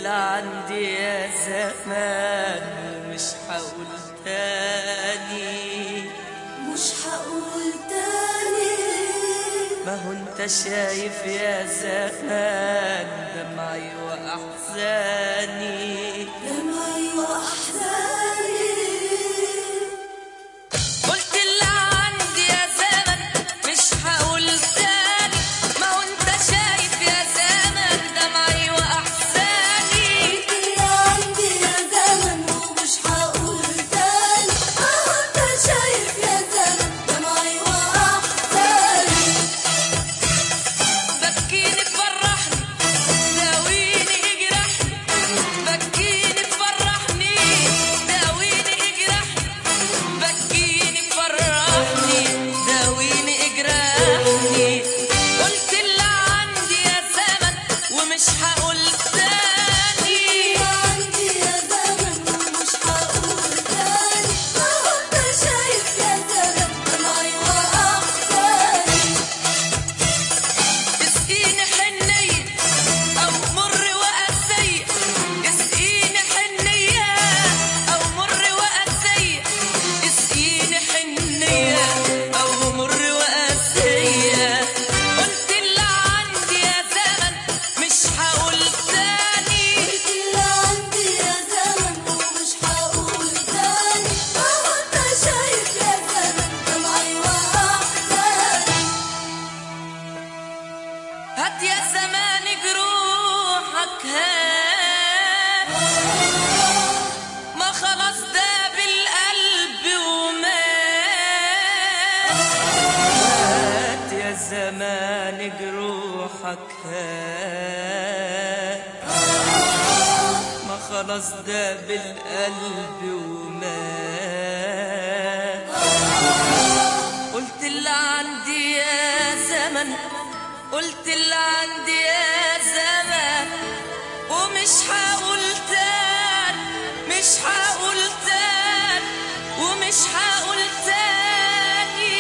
اللي عندي يا زمان ومش هقول تاني مش هقول تاني ما هو انت شايف يا زمان دمعي واحزاني دمعي وأحزاني قلت اللي عندي يا زمن مش هقول تاني ما هو انت شايف يا زمن دمعي واحزاني اللي عندي يا زمن ومش هقول تاني أهو أنت شايف يا زمن دمعي وأحزاني بكيني تفرحني داويني اجرحني بكيني تفرحني داويني اجرحني بكيني تفرحني داويني اجرحني قلت اللي عندي يا زمن ومش هقول تاني اللي عندي يا زمن ومش هقول تاني أهو أنت شايف يا زمن دمعي وأحزاني اسقيني حنية أو مر وقاسية اسقيني حنية أو مر وقاسية اسقيني حنية أو مر وقاسية قلت اللي عندي يا زمن مش هقول تاني اللي عندي يا زمن ومش هقول تاني أهو أنت شايف يا زمن دمعي وأحزاني هات يا زمان جروحك هات ما خلاص داب القلب ومات هات يا زمان جروحك هات ما خلاص داب القلب ومات قلت اللي عندي يا زمن قلت اللي عندي يا زمن ومش هقول تاني مش هقول تاني ومش هقول تاني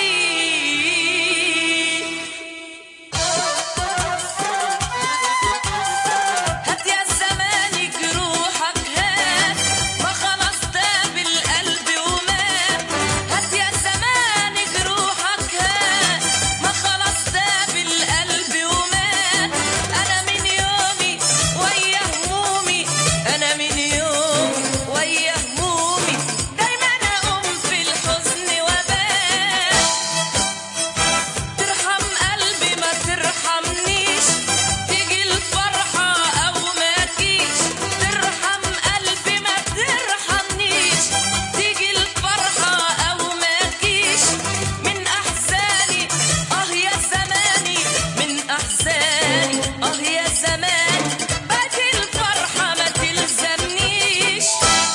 هات يا زماني جروحك هات ما خلاص داب القلب ومات هات يا زماني جروحك هات ما خلاص داب القلب ومات انا من يومي ويا همومي انا من يومي ويا همومي دايما اقوم في الحزن وبات ترحم قلبي ما ترحمنيش تيجي الفرحة أو ما تجيش ترحم قلبي ما ترحمنيش تيجي الفرحة أو ما تجيش من أحزاني آه يا زماني من أحزاني آه يا زماني باقي الفرحة ما تلزمنيش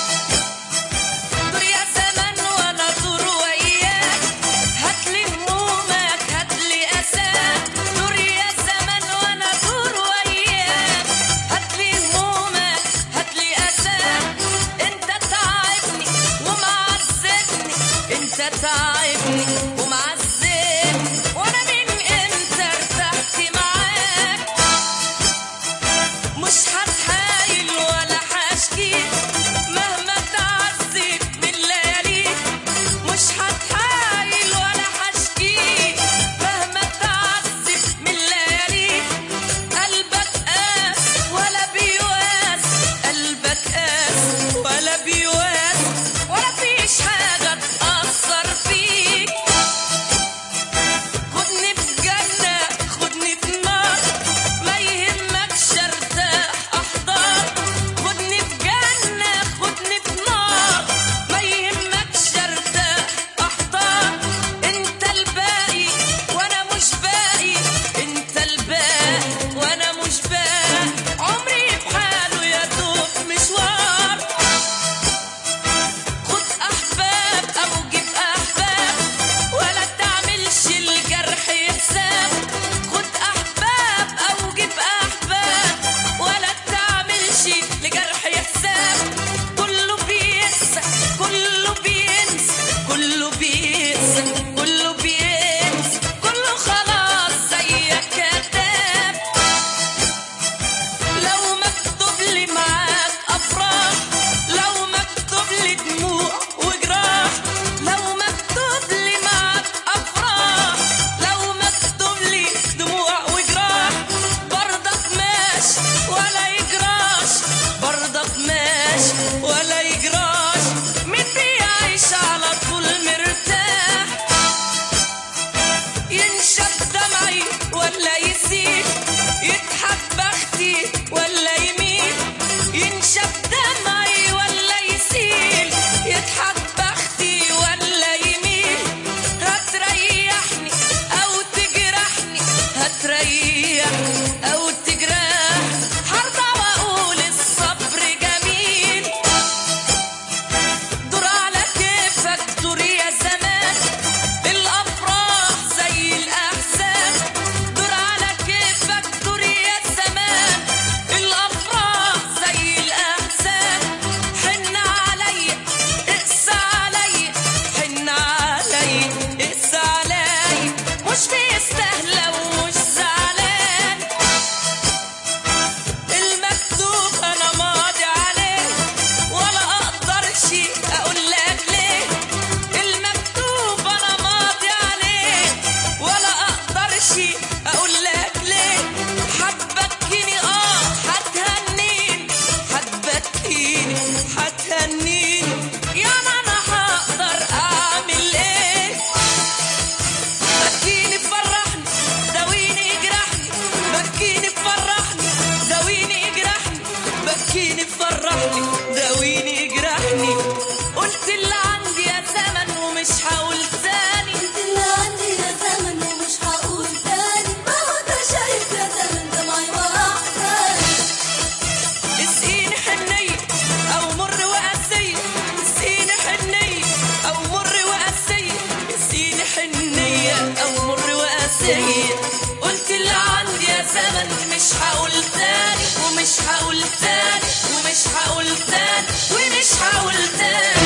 دور يا زمان وانا دور وياك هاتلي همومك هاتلي اساك دور يا زمان وانا دور وياك هاتلي همومك هاتلي اساك انت تعبني ومعذبني انت تعبني ومعذبني وانا من امتى ارتحت معاك مش هتحايل ولا هشكي مهما تعذب من لياليك مش هتحايل ولا هشكي مهما تعذب من لياليك قلبك قاس ولا بيواس قلبك قاس ولا بيواس ولا فيش حاجة تأثر فيك ولا يجراش مين بيعيش على طول مرتاح ينشف دمعي ولا يسيل يضحك بختي ولا يميل ينشف دمعي ولا يسيل يضحك بختي ولا يميل هتريحني او تجرحني هتريحني او تجرح هرضى واقول الصبر جميل دور على كيفك دور يا زمان الافراح زي الاحزان دور على كيفك دور يا زمان الافراح زي الاحزان حن عليا اقسى عليا حن عليا اقسى عليا مش بيستاهله ومش زعلان المكتوب انا ماضي عليه ولا اقدر شيء اقول لك ليه المكتوب انا ماضي عليه ولا اقدر شيء اقول لك ليه حبكيني اه هتهنيني حبكيني هتهنيني يعني انا هقدر اعمل ايه بكيني فرحني داويني اجرحني بكيني فرحني داويني اجرحني بكيني فرحني داويني اجرحني قلت اللي عندي يا زمن ومش هقول تاني انت اللي عندي يا زمن ومش هقول تاني ما هو انت شايف يا زمن دمعي واحزاني اسقيني حنية أو مر وقاسية اسقيني حنية أو مر وقاسية اسقيني حنية أو مر وقاسية قلت اللي عندي يا زمن مش هقول تاني ومش هقول تاني ومش هقول تاني ومش هقول تاني